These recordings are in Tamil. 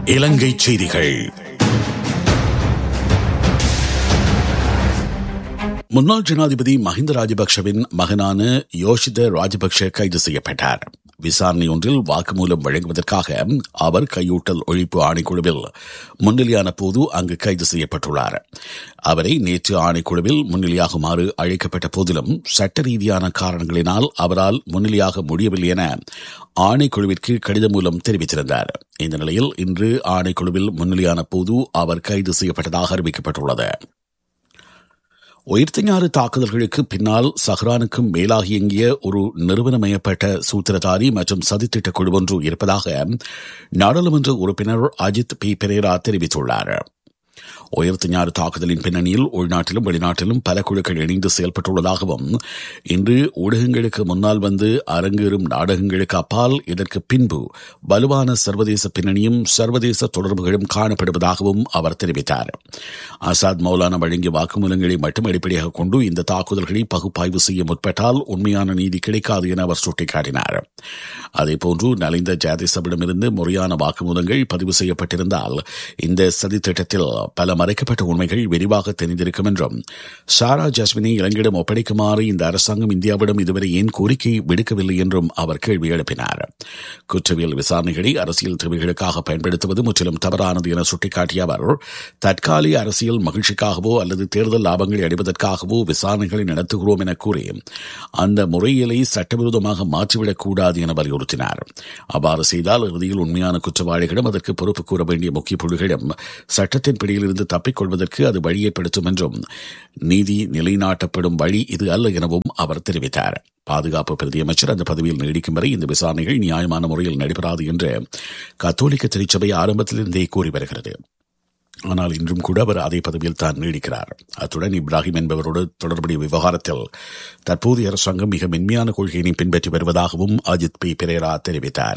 இலங்கை செய்திகள் முன்னாள் ஜனாதிபதி மஹிந்த ராஜபக்ஷவின் மகனான யோஷித ராஜபக்ஷ கைது செய்யப்பட்டார் விசாரணை ஒன்றில் வாக்குமூலம் வழங்குவதற்காக அவர் கையூட்டல் ஒழிப்பு ஆணைக்குழுவில் முன்னிலையான போது அங்கு கைது செய்யப்பட்டுள்ளார் அவரை நேற்று ஆணைக்குழுவில் முன்னிலையாகுமாறு அழைக்கப்பட்ட போதிலும் சட்ட ரீதியான காரணங்களினால் அவரால் முன்னிலையாக முடியவில்லை என ஆணைக்குழுவிற்கு கடிதம் மூலம் தெரிவித்திருந்தார் இந்த நிலையில் இன்று ஆணைக்குழுவில் முன்னிலையான போது அவர் கைது செய்யப்பட்டதாக அறிவிக்கப்பட்டுள்ளது உயிர்த்தஞாறு தாக்குதல்களுக்கு பின்னால் சஹ்ரானுக்கும் மேலாக இயங்கிய ஒரு நிறுவனமயப்பட்ட சூத்திரதாரி மற்றும் சதித்திட்ட குழு ஒன்று இருப்பதாக நாடாளுமன்ற உறுப்பினர் அஜித் பி பெரேரா தெரிவித்துள்ளார் உயர்த்து ஞாறு தாக்குதலின் பின்னணியில் உள்நாட்டிலும் வெளிநாட்டிலும் பல குழுக்கள் இணைந்து செயல்பட்டுள்ளதாகவும் இன்று ஊடகங்களுக்கு முன்னால் வந்து அரங்கேறும் நாடகங்களுக்கு அப்பால் இதற்கு பின்பு வலுவான சர்வதேச பின்னணியும் சர்வதேச தொடர்புகளும் காணப்படுவதாகவும் அவர் தெரிவித்தார் ஆசாத் மௌலானா வழங்கிய வாக்குமூலங்களை மட்டும் அடிப்படையாக கொண்டு இந்த தாக்குதல்களை பகுப்பாய்வு செய்ய முற்பட்டால் உண்மையான நீதி கிடைக்காது என அவர் சுட்டிக்காட்டினார் அதேபோன்று நலிந்த ஜாதிசபிடமிருந்து முறையான வாக்குமூலங்கள் பதிவு செய்யப்பட்டிருந்தால் இந்த சதித்திட்டத்தில் பல மறைக்கப்பட்ட உண்மைகள் விரிவாக தெரிந்திருக்கும் என்றும் சாரா ஜாஸ்மினை இலங்கையிடம் ஒப்படைக்குமாறு இந்த அரசாங்கம் இந்தியாவிடம் இதுவரை ஏன் கோரிக்கை விடுக்கவில்லை என்றும் அவர் கேள்வி எழுப்பினார் குற்றவியல் விசாரணைகளை அரசியல் தேவைகளுக்காக பயன்படுத்துவது முற்றிலும் தவறானது என சுட்டிக்காட்டிய அவர் தற்காலிக அரசியல் மகிழ்ச்சிக்காகவோ அல்லது தேர்தல் லாபங்களை அடைவதற்காகவோ விசாரணைகளை நடத்துகிறோம் என கூறி அந்த முறையிலை சட்டவிரோதமாக மாற்றிவிடக் கூடாது என வலியுறுத்தினார் அவ்வாறு செய்தால் இறுதியில் உண்மையான குற்றவாளிகளும் அதற்கு பொறுப்பு கூற வேண்டிய முக்கிய புள்ளிகளும் சட்டத்தின் பிடியில் இருந்து தப்பிக்கொள்வதற்கு அது வழியேற்படுத்தும் என்றும் நீதி நிலைநாட்டப்படும் வழி இது அல்ல எனவும் அவர் தெரிவித்தார் பாதுகாப்பு பிரதியமைச்சர் அந்த பதவியில் நீடிக்கும் வரை இந்த விசாரணைகள் நியாயமான முறையில் நடைபெறாது என்று கத்தோலிக்க திருச்சபை ஆரம்பத்திலிருந்தே கூறி வருகிறது ஆனால் இன்றும் கூட அவர் அதே பதவியில் தான் நீடிக்கிறார் அத்துடன் இப்ராஹிம் என்பவரோடு தொடர்புடைய விவகாரத்தில் தற்போதைய அரசாங்கம் மிக மென்மையான கொள்கையினை பின்பற்றி வருவதாகவும் அஜித் பி பெரேரா தெரிவித்தார்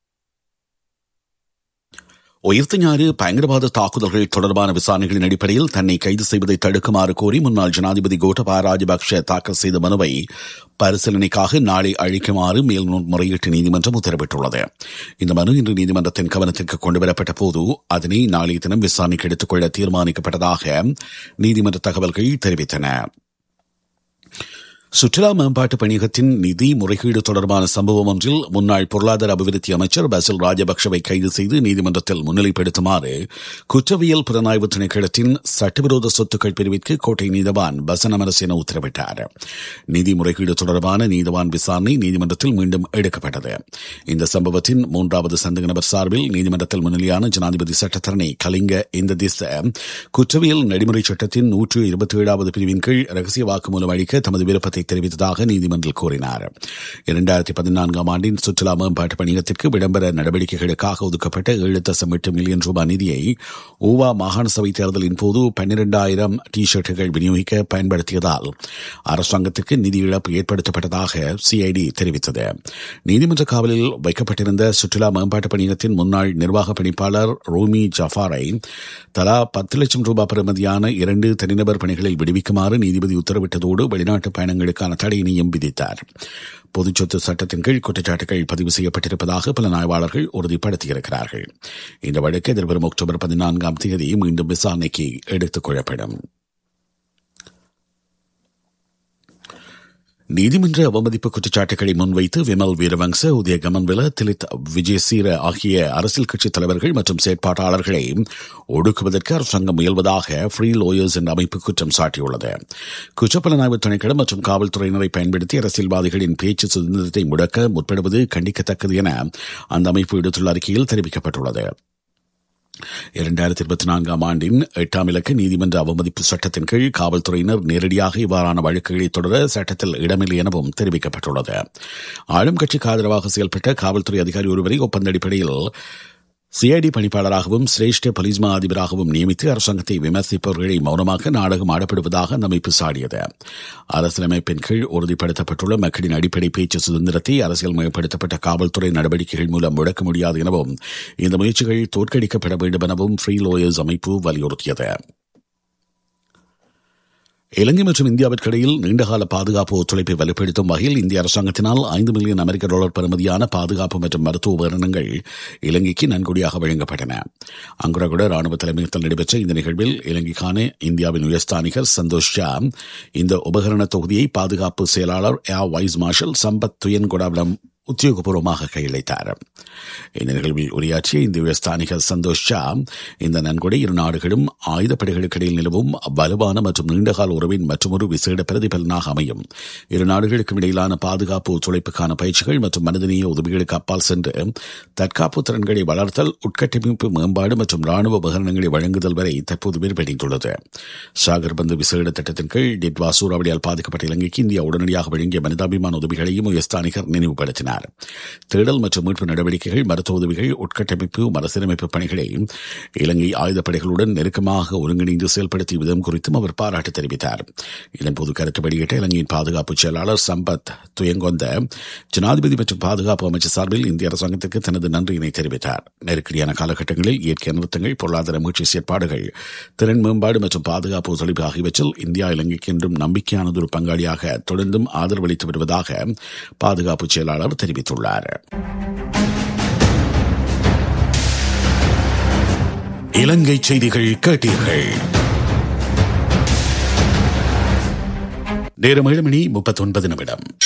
உயிர்த்தஞாறு பயங்கரவாத தாக்குதல்கள் தொடர்பான விசாரணைகளின் அடிப்படையில் தன்னை கைது செய்வதை தடுக்குமாறு கோரி முன்னாள் ஜனாதிபதி கோட்டபா ராஜபக்ஷ தாக்கல் செய்த மனுவை பரிசீலனைக்காக நாளை அழிக்குமாறு மேல் முறையீட்டு நீதிமன்றம் உத்தரவிட்டுள்ளது இந்த மனு இன்று நீதிமன்றத்தின் கவனத்திற்கு கொண்டுவரப்பட்ட போது அதனை நாளைய தினம் விசாரணைக்கு எடுத்துக்கொள்ள தீர்மானிக்கப்பட்டதாக நீதிமன்ற தகவல்கள் தெரிவித்தன சுற்றுலா மேம்பாட்டு பணியகத்தின் நிதி முறைகேடு தொடர்பான சம்பவம் ஒன்றில் முன்னாள் பொருளாதார அபிவிருத்தி அமைச்சர் பசில் ராஜபக்சவை கைது செய்து நீதிமன்றத்தில் முன்னிலைப்படுத்துமாறு குற்றவியல் புலனாய்வு திணைக்களத்தின் சட்டவிரோத சொத்துக்கள் பிரிவிற்கு கோட்டை நீதவான் பசன் அமரசேன உத்தரவிட்டார் நிதி முறைகேடு தொடர்பான நீதவான் விசாரணை நீதிமன்றத்தில் மீண்டும் எடுக்கப்பட்டது இந்த சம்பவத்தின் மூன்றாவது சந்தக நபர் சார்பில் நீதிமன்றத்தில் முன்னிலையான ஜனாதிபதி சட்டத்தரணி கலிங்க இந்த திச குற்றவியல் நடைமுறை சட்டத்தின் நூற்று இருபத்தி ஏழாவது பிரிவின் கீழ் ரகசிய வாக்குமூலம் அளிக்க தமது விருப்பத்தை தெரிவித்ததாக நீதிமன்றம் கூறினார் இரண்டாயிரத்தி பதினான்காம் ஆண்டின் சுற்றுலா மேம்பாட்டு பணியகத்திற்கு விளம்பர நடவடிக்கைகளுக்காக ஒதுக்கப்பட்ட ஏழு தசம் எட்டு மில்லியன் ரூபாய் நிதியை ஊவா மாகாண சபை தேர்தலின் போது பன்னிரண்டாயிரம் டி ஷர்ட்டுகள் விநியோகிக்க பயன்படுத்தியதால் அரசாங்கத்திற்கு நிதி இழப்பு ஏற்படுத்தப்பட்டதாக சிஐடி தெரிவித்தது நீதிமன்ற காவலில் வைக்கப்பட்டிருந்த சுற்றுலா மேம்பாட்டு பணியகத்தின் முன்னாள் நிர்வாக பணிப்பாளர் ரோமி ஜஃபாரை தலா பத்து லட்சம் ரூபாய் பெறுமதியான இரண்டு தனிநபர் பணிகளில் விடுவிக்குமாறு நீதிபதி உத்தரவிட்டதோடு வெளிநாட்டு பயணங்களுக்கான தடையினையும் விதித்தார் பொதுச் சொத்து சட்டத்தின் கீழ் குற்றச்சாட்டுகள் பதிவு செய்யப்பட்டிருப்பதாக பல ஆய்வாளர்கள் உறுதிப்படுத்தியிருக்கிறார்கள் இந்த வழக்கு எதிர்வரும் அக்டோபர் பதினான்காம் தேதி மீண்டும் விசாரணைக்கு எடுத்துக் கொள்ளப்படும் நீதிமன்ற அவமதிப்பு குற்றச்சாட்டுகளை முன்வைத்து விமல் வீரவங்ச உதய கமன்வில திலித் விஜயசீர ஆகிய அரசியல் கட்சித் தலைவர்கள் மற்றும் செயற்பாட்டாளர்களை ஒடுக்குவதற்கு அரசாங்கம் முயல்வதாக ஃப்ரீ லோயர்ஸ் என்ற அமைப்பு குற்றம் சாட்டியுள்ளது குற்றப்புலனாய்வு துணைக்கிடம் மற்றும் காவல்துறையினரை பயன்படுத்தி அரசியல்வாதிகளின் பேச்சு சுதந்திரத்தை முடக்க முற்படுவது கண்டிக்கத்தக்கது என அந்த அமைப்பு விடுத்துள்ள அறிக்கையில் தெரிவிக்கப்பட்டுள்ளது இரண்டாயிரத்தி இருபத்தி நான்காம் ஆண்டின் எட்டாம் இலக்க நீதிமன்ற அவமதிப்பு சட்டத்தின் கீழ் காவல்துறையினர் நேரடியாக இவ்வாறான வழக்குகளை தொடர சட்டத்தில் இடமில்லை எனவும் தெரிவிக்கப்பட்டுள்ளது ஆளும் கட்சிக்கு ஆதரவாக செயல்பட்ட காவல்துறை அதிகாரி ஒருவரை ஒப்பந்த அடிப்படையில் சிஐடி பணிப்பாளராகவும் சிரேஷ்ட பலிஸ்மா அதிபராகவும் நியமித்து அரசாங்கத்தை விமர்சிப்பவர்களை மௌனமாக நாடகம் ஆடப்படுவதாக அந்த அமைப்பு சாடியது அரசியலமைப்பின் கீழ் உறுதிப்படுத்தப்பட்டுள்ள மக்களின் அடிப்படை பேச்சு சுதந்திரத்தை அரசியல் மயப்படுத்தப்பட்ட காவல்துறை நடவடிக்கைகள் மூலம் முடக்க முடியாது எனவும் இந்த முயற்சிகள் தோற்கடிக்கப்பட வேண்டும் எனவும் ஃப்ரீ லோயர்ஸ் அமைப்பு வலியுறுத்தியது இலங்கை மற்றும் இந்தியாவிற்கிடையில் நீண்டகால பாதுகாப்பு ஒத்துழைப்பை வலுப்படுத்தும் வகையில் இந்திய அரசாங்கத்தினால் ஐந்து மில்லியன் அமெரிக்க டாலர் பெறுமதியான பாதுகாப்பு மற்றும் மருத்துவ உபகரணங்கள் இலங்கைக்கு நன்கொடியாக வழங்கப்பட்டன அங்குரகுட ராணுவ தலைமையகத்தில் நடைபெற்ற இந்த நிகழ்வில் இலங்கைக்கான இந்தியாவின் உயர்ஸ்தானிகர் சந்தோஷ் ஷா இந்த உபகரண தொகுதியை பாதுகாப்பு செயலாளர் ஏர் வைஸ் மார்ஷல் சம்பத் துயன்கொடாவிடம் உத்தியோகபூர்வமாக கையளித்தார் இந்த நிகழ்வில் உரையாற்றிய இந்திய ஸ்தானிகர் சந்தோஷ் ஷா இந்த நன்கொடை இரு நாடுகளும் ஆயுதப்படைகளுக்கு இடையில் நிலவும் வலுவான மற்றும் நீண்டகால உறவின் மற்றொரு விசேட பிரதிபலனாக அமையும் இரு நாடுகளுக்கும் இடையிலான பாதுகாப்பு ஒத்துழைப்புக்கான பயிற்சிகள் மற்றும் மனிதநேய உதவிகளுக்கு அப்பால் சென்று தற்காப்பு திறன்களை வளர்த்தல் உட்கட்டமைப்பு மேம்பாடு மற்றும் ராணுவ உபகரணங்களை வழங்குதல் வரை தற்போது விரிவடைந்துள்ளது சாகர் பந்து விசேட திட்டத்தின் கீழ் டிட்வா சூறாவளியால் பாதிக்கப்பட்ட இலங்கைக்கு இந்தியா உடனடியாக வழங்கிய மனிதாபிமான உதவிகளையும் உயர்ஸ்தானிகர் நினைவுபடுத்தினார் தேடல் மற்றும் மீட்பு நடவடிக்கைகள் மருத்துவ உதவிகள் உட்கட்டமைப்பு மறுசீரமைப்பு பணிகளை இலங்கை ஆயுதப்படைகளுடன் நெருக்கமாக ஒருங்கிணைந்து செயல்படுத்திய விதம் குறித்தும் அவர் பாராட்டு தெரிவித்தார் இதன்போது கருத்து வெளியிட்ட இலங்கையின் பாதுகாப்பு செயலாளர் சம்பத் துயங்கொந்த ஜனாதிபதி மற்றும் பாதுகாப்பு அமைச்சர் சார்பில் இந்திய அரசாங்கத்திற்கு தனது நன்றியினை தெரிவித்தார் நெருக்கடியான காலகட்டங்களில் இயற்கை அனர்த்தங்கள் பொருளாதார முயற்சி செயற்பாடுகள் திறன் மேம்பாடு மற்றும் பாதுகாப்பு ஒத்துழைப்பு ஆகியவற்றில் இந்தியா இலங்கைக்கு என்றும் நம்பிக்கையானது ஒரு பங்காளியாக தொடர்ந்தும் ஆதரவளித்து வருவதாக பாதுகாப்பு செயலாளர் தெரிவித்துள்ளார் இலங்கை செய்திகள் கேட்டீர்கள் நேரம் ஏழு மணி முப்பத்தொன்பது நிமிடம்